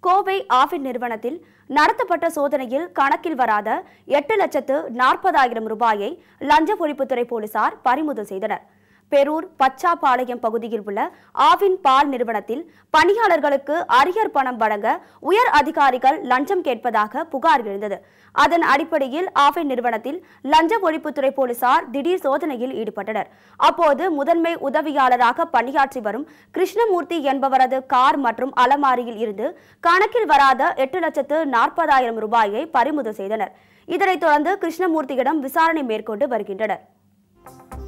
கோவை ஆவின் நிறுவனத்தில் நடத்தப்பட்ட சோதனையில் கணக்கில் வராத எட்டு லட்சத்து நாற்பதாயிரம் ரூபாயை லஞ்ச ஒழிப்புத்துறை போலீசார் பறிமுதல் செய்தனர் பெரூர் பச்சாபாளையம் பகுதியில் உள்ள ஆவின் பால் நிறுவனத்தில் பணியாளர்களுக்கு அரியர் பணம் வழங்க உயர் அதிகாரிகள் லஞ்சம் கேட்பதாக புகார் எழுந்தது அதன் அடிப்படையில் ஆவின் நிறுவனத்தில் லஞ்ச ஒழிப்புத்துறை போலீசார் திடீர் சோதனையில் ஈடுபட்டனர் அப்போது முதன்மை உதவியாளராக பணியாற்றி வரும் கிருஷ்ணமூர்த்தி என்பவரது கார் மற்றும் அலமாரியில் இருந்து கணக்கில் வராத எட்டு லட்சத்து நாற்பதாயிரம் ரூபாயை பறிமுதல் செய்தனர் இதனைத் தொடர்ந்து கிருஷ்ணமூர்த்தியிடம் விசாரணை மேற்கொண்டு வருகின்றனர்